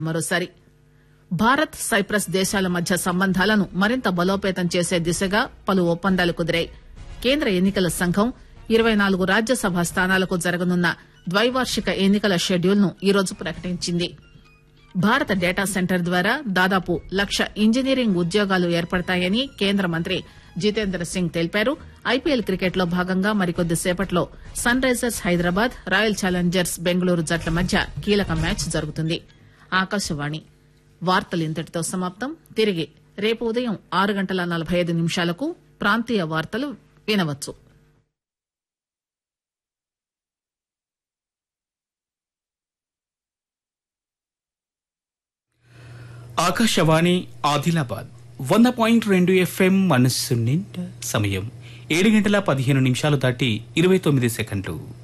మరోసారి భారత్ సైప్రస్ దేశాల మధ్య సంబంధాలను మరింత బలోపేతం చేసే దిశగా పలు ఒప్పందాలు కుదిరాయి కేంద్ర ఎన్నికల సంఘం ఇరవై నాలుగు రాజ్యసభ స్థానాలకు జరగనున్న ద్వైవార్షిక ఎన్నికల షెడ్యూల్ ను ఈరోజు ప్రకటించింది భారత డేటా సెంటర్ ద్వారా దాదాపు లక్ష ఇంజనీరింగ్ ఉద్యోగాలు ఏర్పడతాయని కేంద్ర మంత్రి జితేంద్ర సింగ్ తెలిపారు ఐపీఎల్ క్రికెట్ లో భాగంగా మరికొద్ది సేపట్లో Sunrisers Hyderabad Royal Challengers Bengaluru జట్ల మధ్య కీలక మ్యాచ్ జరుగుతుంది ఆకాశవాణి వార్తలు ఇంతటితో సమాప్తం తిరిగి రేపు ఉదయం ఆరు గంటల నలభై ఐదు నిమిషాలకు ప్రాంతీయ వార్తలు వినవచ్చు ఆకాశవాణి ఆదిలాబాద్ వంద పాయింట్ రెండు ఎఫ్ఎం మనస్సు నిండా సమయం ఏడు గంటల పదిహేను నిమిషాలు దాటి ఇరవై తొమ్మిది సెకండ్లు